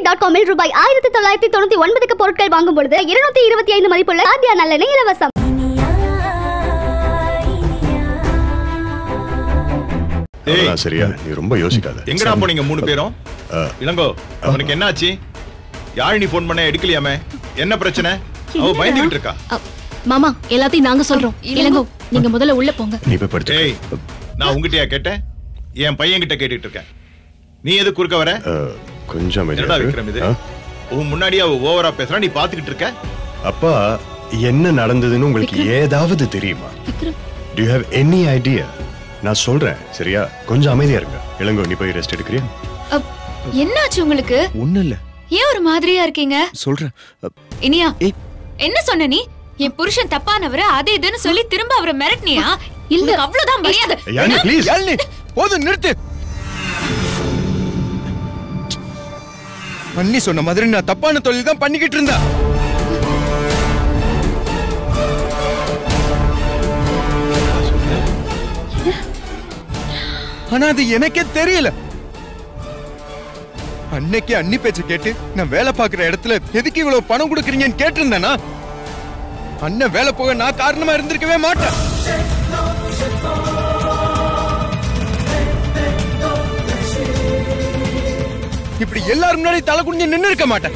Dot காமில் ரூபாய் ஆயிரத்தி தொள்ளாயிரத்தி தொண்ணூத்தி ஒன்பதுக்கு பொருட்கள் வாங்கும் பொழுது இருநூத்தி இருபத்தி ஐந்து மதிப்புள்ள ஆத்யா நல்லெண்ணெய் இலவசம் ஏய் அதெல்லாம் சரியா நீ ரொம்ப யோசிக்காத எங்கடா போனீங்க மூணு பேரும் இளங்கோ அவனுக்கு என்ன ஆச்சு யாழினி ஃபோன் பண்ண எடுக்கலையாமே என்ன பிரச்சனை அவ பயந்துகிட்டு இருக்கா அ, மாமா எல்லாத்தையும் நாங்க சொல்றோம் இளங்கோ நீங்க முதல்ல உள்ள போங்க நீ போய் படுத்து ஏய் நான் உங்ககிட்டயா கேட்டேன் என் பையன் கிட்ட கேட்டுட்டு இருக்கேன் நீ எது குறுக்க வர அஹ், கொஞ்சம் அமைதியா என்னடா இரு. விக்ரம் இது ஆ? உன் முன்னாடி அவ ஓவரா பேசுறா நீ பாத்துக்கிட்டு இருக்க அப்பா என்ன நடந்ததுன்னு உங்களுக்கு ஏதாவது தெரியுமா Vikram do you have any idea நான் சொல்றேன் சரியா கொஞ்சம் அமைதியா இருங்க இளங்கோ நீ போய் ரெஸ்ட் எடுக்கிறியா அப், என்னாச்சு உங்களுக்கு ஒண்ணும் இல்ல ஏன் ஒரு மாதிரியா இருக்கீங்க சொல்றேன் அ, இனியா ஏய். என்ன சொன்ன நீ என் புருஷன் தப்பானவரு அது இதுன்னு சொல்லி திரும்ப அவரை மிரட்டினியா இல்ல. இல்ல அவ்வளவுதான் மரியாதை யானி ப்ளீஸ் யாழினி போதும் நிறுத்து அண்ணி சொன்ன மாதிரி நான் தப்பான தொழில் தான் பண்ணிக்கிட்டு இருந்தா ஆனா அது எனக்கே தெரியல அன்னைக்கு அண்ணி பேச்ச கேட்டு நான் வேலை பார்க்குற இடத்துல எதுக்கு இவ்வளவு பணம் கொடுக்குறீங்கன்னு கேட்டிருந்தேனா அண்ணன் வேலை போக நான் காரணமா இருந்திருக்கவே மாட்டேன் இப்படி எல்லாரும் முன்னாடி தலை குனிஞ்சு நின்னு இருக்க மாட்டேன்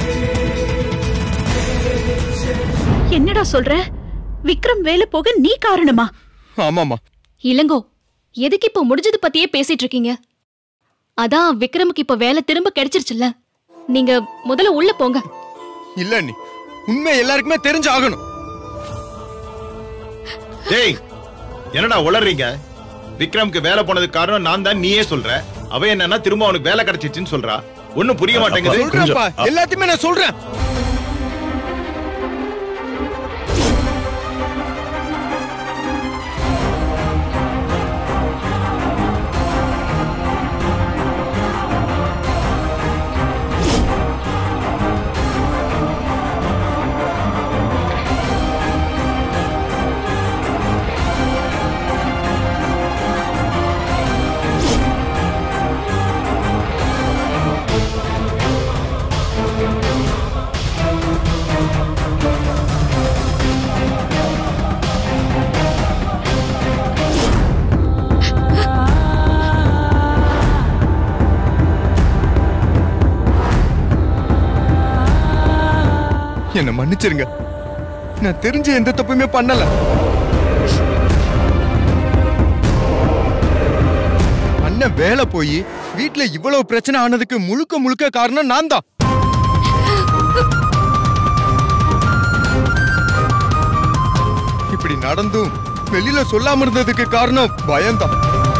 என்னடா சொல்ற விக்ரம் வேலை போக நீ காரணமா ஆமாமா இளங்கோ எதுக்கு இப்ப முடிஞ்சது பத்தியே பேசிட்டு இருக்கீங்க அதான் விக்ரமுக்கு இப்ப வேலை திரும்ப கிடைச்சிருச்சுல்ல நீங்க முதல்ல உள்ள போங்க இல்ல நீ உண்மை எல்லாருக்குமே தெரிஞ்சு ஆகணும் டேய் என்னடா உளறீங்க விக்ரம்க்கு வேலை போனதுக்கு காரணம் நான் தான் நீயே சொல்ற அவ என்னன்னா திரும்ப அவனுக்கு வேலை கிடைச்சிச்சுன்னு சொல்றா ஒண்ணும் புரிய மாட்டேங்குது கொஞ்சம், சொல்றேன்ப்பா அ- எல்லாத்தையுமே நான் சொல்றேன் என்ன மன்னிச்சிருங்க நான் தெரிஞ்ச எந்த தப்புமே பண்ணல அண்ணன் வேலை போய் வீட்ல இவ்வளவு பிரச்சனை ஆனதுக்கு முழுக்க முழுக்க காரணம் நான் தான் இப்படி நடந்தும் வெளியில சொல்லாம இருந்ததுக்கு காரணம் பயம்தான்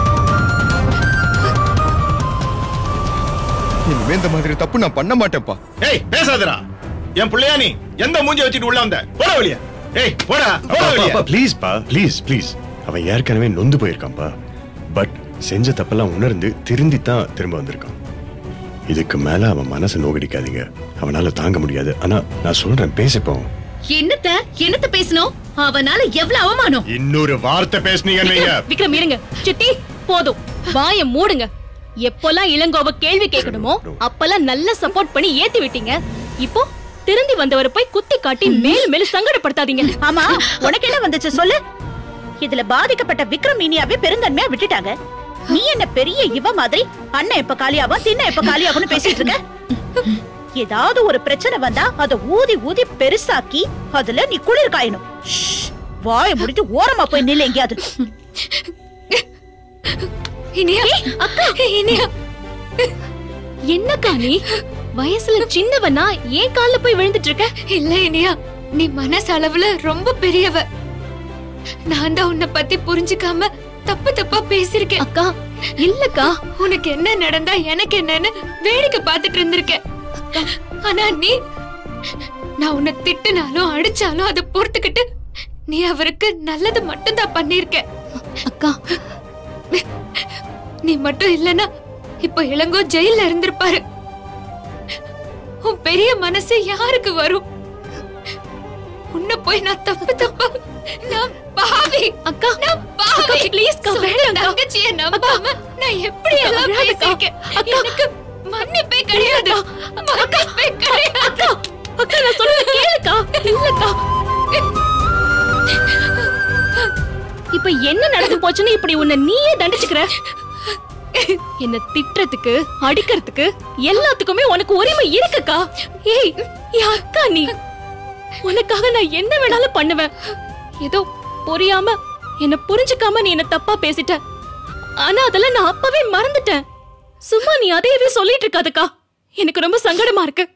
இனிமே இந்த மாதிரி தப்பு நான் பண்ண மாட்டேன்ப்பா ஏய் பேசாதடா என் பிள்ளையா நீ எந்த மூஞ்சி வச்சுட்டு உள்ள வந்த போட வெளிய ஏய் போடா போட வெளிய ப்ளீஸ் பா ப்ளீஸ் ப்ளீஸ் அவன் ஏற்கனவே நொந்து போயிருக்கான்ப்பா பட் செஞ்ச தப்பெல்லாம் உணர்ந்து திருந்தி தான் திரும்ப வந்திருக்கான் இதுக்கு மேல அவன் மனசை நோகடிக்காதீங்க அவனால தாங்க முடியாது ஆனா நான் சொல்றேன் பேசிப்போம் என்னத்த என்னத்த பேசணும் அவனால எவ்வளவு அவமானம் இன்னொரு வார்த்தை பேசுனீங்க நீங்க விக்ரம் இருங்க சித்தி போதும் வாய மூடுங்க எப்போல்லாம் இளங்கோவ கேள்வி கேட்கணுமோ அப்பெல்லாம் நல்ல சப்போர்ட் பண்ணி ஏத்தி விட்டீங்க இப்போ திருந்தி வந்தவரை போய் குத்தி காட்டி மேலும் மேலும் சங்கடப்படுத்தாதீங்க ஆமா உனக்கு என்ன வந்துச்சு சொல்லு இதுல பாதிக்கப்பட்ட விக்ரம் இனியாவே பெருந்தன்மையா விட்டுட்டாங்க நீ என்ன பெரிய இவ மாதிரி அண்ணன் எப்ப காலியாகும் தின்ன எப்ப காலியாகும்னு பேசிட்டு இருக்க ஏதாவது ஒரு பிரச்சனை வந்தா அத ஊதி ஊதி பெருசாக்கி அதுல நீ குளிர் காயணும் ஷ்ஷ். வாய முடிட்டு ஓரமா போய் நில்லு எங்கேயாவது இனியா அக்கா இனியா என்னக்கா நீ வயசுல சின்னவனா ஏன் கால்ல போய் விழுந்துட்டு இருக்க இல்ல இனியா நீ மனசளவுல ரொம்ப பெரியவ நான் தான் உன்னை பத்தி புரிஞ்சுக்காம தப்பு தப்பா பேசிருக்கேன் அக்கா இல்லக்கா உனக்கு என்ன நடந்தா எனக்கு என்னன்னு வேடிக்கை பார்த்துட்டு இருந்திருக்கேன் ஆனா நீ நான் உன்னை திட்டுனாலும் அடிச்சாலும் அதை பொறுத்துக்கிட்டு நீ அவருக்கு நல்லது மட்டும்தான் பண்ணிருக்க அக்கா நீ மட்டும் இல்லனா இப்ப இளங்கோ ஜெயில இருந்திருப்பாரு உன் பெரிய மனசு யாருக்கு வரும் உன்னை போய் நான் தப்பு தப்பா நான் பாவி அக்கா நான் பாவி ப்ளீஸ் அக்கா சொந்த வேண்டாம் தங்கச்சியை நம்பாம நான் எப்படி எல்லாம் அழாதக்கா. பேசியிருக்கேன் அக்கா. எனக்கு மன்னிப்பே கிடையாது இப்ப என்ன நடந்து போச்சுன்னு இப்படி உன்னை நீயே தண்டிச்சுக்கிற என்ன திட்டுறதுக்கு அடிக்கிறதுக்கு எல்லாத்துக்குமே உனக்கு உரிமை இருக்குக்கா ஏய் என் அக்கா நீ உனக்காக நான் என்ன வேணாலும் பண்ணுவேன் ஏதோ புரியாம என்ன புரிஞ்சுக்காம நீ என்ன தப்பா பேசிட்ட ஆனா அதெல்லாம் நான் அப்பவே மறந்துட்டேன் சும்மா நீ அதையவே சொல்லிட்டு இருக்காதக்கா எனக்கு ரொம்ப சங்கடமா இருக்கு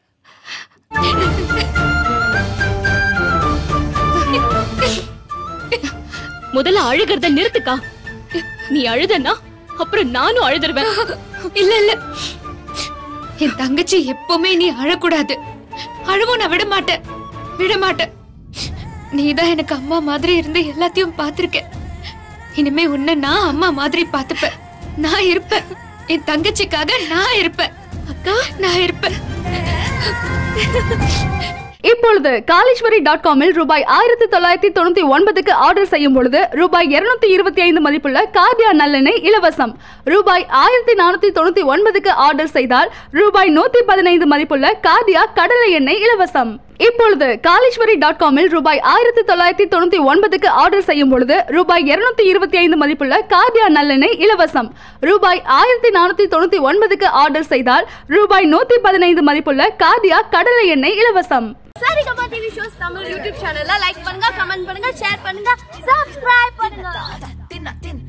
முதல்ல அழுகிறத நிறுத்துக்கா நீ அழுதன்னா அப்புறம் நானும் அழுதுருவேன் இல்ல இல்ல என் தங்கச்சி எப்பவுமே நீ அழக்கூடாது அழவும் நான் விட மாட்டேன் விட மாட்டேன் நீதான் எனக்கு அம்மா மாதிரி இருந்து எல்லாத்தையும் பார்த்திருக்க இனிமே உன்னை நான் அம்மா மாதிரி பார்த்துப்பேன் நான் இருப்பேன் என் தங்கச்சிக்காக நான் இருப்பேன் அக்கா நான் இருப்பேன் இப்பொழுது காலேஸ்வரி டாட் காமில் ரூபாய் ஆயிரத்தி தொள்ளாயிரத்தி தொண்ணூத்தி ஒன்பதுக்கு ஆர்டர் செய்யும் பொழுது ரூபாய் இருநூத்தி இருபத்தி ஐந்து மதிப்புள்ள கார்டியா நல்லெண்ணெய் இலவசம் ரூபாய் ஆயிரத்தி நானூத்தி தொண்ணூத்தி ஒன்பதுக்கு ஆர்டர் செய்தால் ரூபாய் நூத்தி பதினைந்து மதிப்புள்ள கார்டியா கடலை எண்ணெய் இலவசம் இப்பொழுது காலேஸ்வரி டாட் காமில் ரூபாய் ஆயிரத்தி தொள்ளாயிரத்தி தொண்ணூத்தி ஒன்பதுக்கு ஆர்டர் செய்யும் பொழுது ரூபாய் இருநூத்தி இருபத்தி ஐந்து மதிப்புள்ள கார்டியா நல்லெண்ணெய் இலவசம் ரூபாய் ஆயிரத்தி நானூத்தி தொண்ணூத்தி ஒன்பதுக்கு ஆர்டர் செய்தால் ரூபாய் நூத்தி பதினைந்து மதிப்புள்ள கார்டியா கடலை எண்ணெய் இலவசம் Saregama TV shows Tamil YouTube சேனல்ல லைக் பண்ணுங்க கமெண்ட் பண்ணுங்க ஷேர் பண்ணுங்க சப்ஸ்கிரைப் பண்ணுங்க